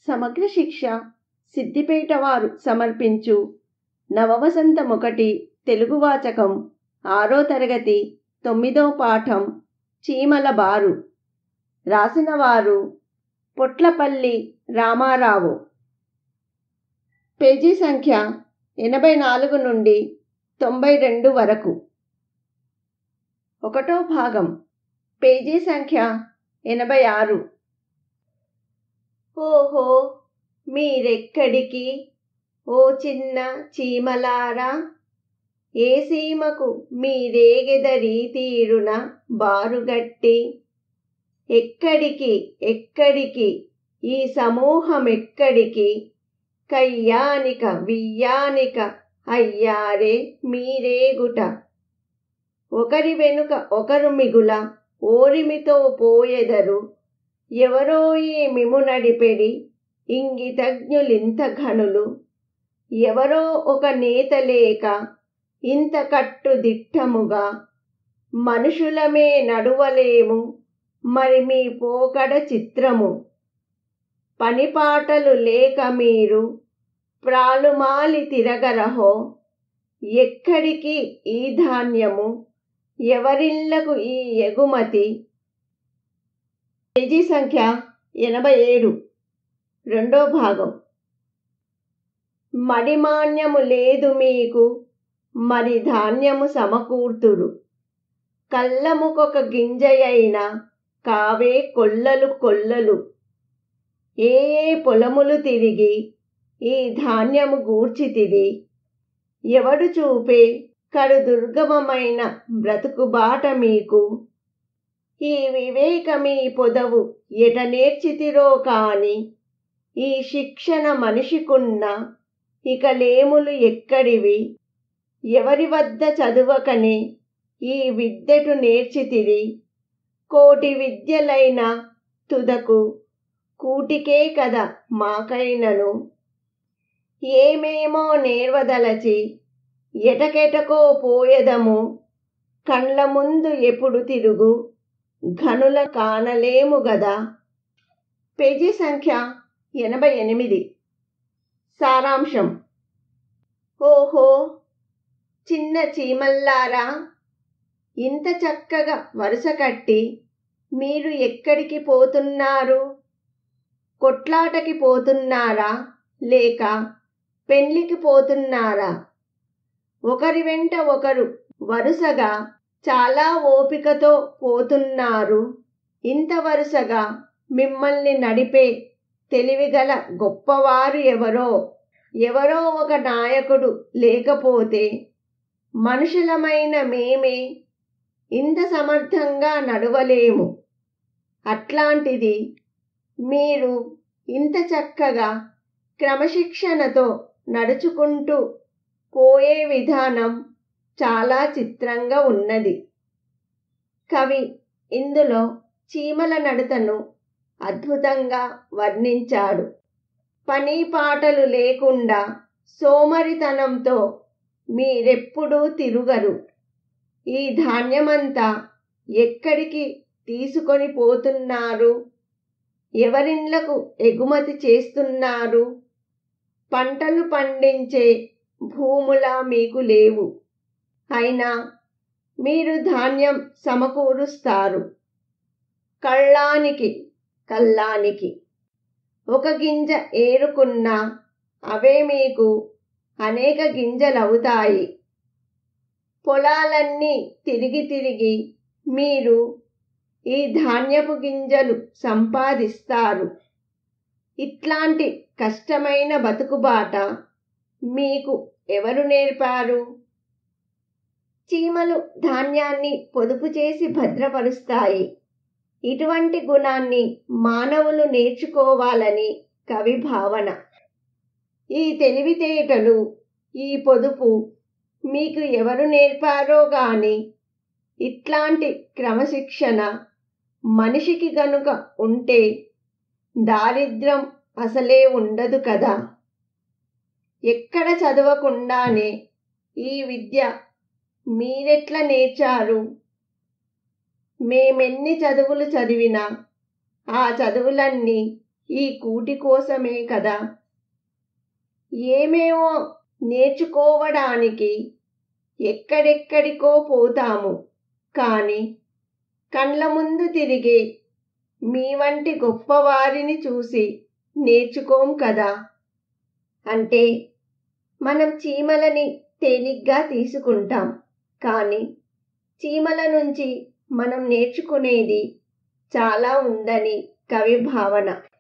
సమగ్ర శిక్ష సిద్దిపేట వారు సమర్పించు నవవసంతం ఒకటి తెలుగు వాచకం ఆరో తరగతి తొమ్మిదో పాఠం చీమల బారు రాసిన వారు పొట్లపల్లి రామారావు పేజీ సంఖ్య ఎనభై నాలుగు నుండి తొంభై రెండు వరకు ఒకటో భాగం పేజీ సంఖ్య ఎనభై ఆరు ఓహో మీరెక్కడికి ఓ చిన్న చీమలారా ఏ సీమకు మీరేగెదరి తీరున బారుగట్టి ఎక్కడికి ఎక్కడికి ఈ సమూహం ఎక్కడికి కయ్యానిక వియ్యానిక అయ్యారే మీరేగుట ఒకరి వెనుక ఒకరు మిగుల ఓరిమితో పోయెదరు ఎవరో ఈ మిము నడిపెడి ఇంగితజ్ఞులింత ఘనులు ఎవరో ఒక నేత లేక ఇంత కట్టు దిట్టముగా మనుషులమే నడువలేము మరి మీ పోకడ చిత్రము పనిపాటలు లేక మీరు ప్రాలుమాలి తిరగరహో ఎక్కడికి ఈ ధాన్యము ఎవరిళ్లకు ఈ ఎగుమతి పేజీ సంఖ్య ఎనభై ఏడు రెండో భాగం మడిమాన్యము లేదు మీకు మరి ధాన్యము సమకూర్తురు కళ్ళముకొక గింజయైన కావే కొల్లలు కొల్లలు ఏ ఏ పొలములు తిరిగి ఈ ధాన్యము గూర్చితిది ఎవడు చూపే కడు దుర్గమమైన బ్రతుకుబాట మీకు ఈ వివేకమీ పొదవు ఎట నేర్చితిరో కాని ఈ శిక్షణ మనిషికున్న ఇక లేములు ఎక్కడివి ఎవరి వద్ద చదువకనే ఈ విద్యటు నేర్చితిరి కోటి విద్యలైన తుదకు కూటికే కదా మాకైనను ఏమేమో నేర్వదలచి ఎటకెటకో పోయెదము కండ్ల ముందు ఎప్పుడు తిరుగు ఘనుల కానలేము గదా పేజీ సంఖ్య ఎనభై ఎనిమిది సారాంశం ఓహో చిన్న చీమల్లారా ఇంత చక్కగా వరుస కట్టి మీరు ఎక్కడికి పోతున్నారు కొట్లాటకి పోతున్నారా లేక పెళ్లికి పోతున్నారా ఒకరి వెంట ఒకరు వరుసగా చాలా ఓపికతో పోతున్నారు ఇంత వరుసగా మిమ్మల్ని నడిపే తెలివిగల గొప్పవారు ఎవరో ఎవరో ఒక నాయకుడు లేకపోతే మనుషులమైన మేమే ఇంత సమర్థంగా నడవలేము అట్లాంటిది మీరు ఇంత చక్కగా క్రమశిక్షణతో నడుచుకుంటూ పోయే విధానం చాలా చిత్రంగా ఉన్నది కవి ఇందులో చీమల నడతను అద్భుతంగా వర్ణించాడు పని పాటలు లేకుండా సోమరితనంతో మీరెప్పుడూ తిరుగరు ఈ ధాన్యమంతా ఎక్కడికి తీసుకొని పోతున్నారు ఎవరిన్లకు ఎగుమతి చేస్తున్నారు పంటలు పండించే భూములా మీకు లేవు అయినా మీరు ధాన్యం సమకూరుస్తారు కళ్ళానికి కల్లానికి ఒక గింజ ఏరుకున్నా అవే మీకు అనేక గింజలవుతాయి పొలాలన్నీ తిరిగి తిరిగి మీరు ఈ ధాన్యపు గింజలు సంపాదిస్తారు ఇట్లాంటి కష్టమైన బతుకుబాట మీకు ఎవరు నేర్పారు చీమలు ధాన్యాన్ని పొదుపు చేసి భద్రపరుస్తాయి ఇటువంటి గుణాన్ని మానవులు నేర్చుకోవాలని కవి భావన ఈ తెలివితేటలు ఈ పొదుపు మీకు ఎవరు నేర్పారో గాని ఇట్లాంటి క్రమశిక్షణ మనిషికి గనుక ఉంటే దారిద్ర్యం అసలే ఉండదు కదా ఎక్కడ చదవకుండానే ఈ విద్య మీరెట్లా నేర్చారు మేమెన్ని చదువులు చదివినా ఆ చదువులన్నీ ఈ కూటి కోసమే కదా ఏమేమో నేర్చుకోవడానికి ఎక్కడెక్కడికో పోతాము కానీ కండ్ల ముందు తిరిగే మీ వంటి గొప్పవారిని చూసి నేర్చుకోం కదా అంటే మనం చీమలని తేలిగ్గా తీసుకుంటాం కానీ చీమల నుంచి మనం నేర్చుకునేది చాలా ఉందని కవి భావన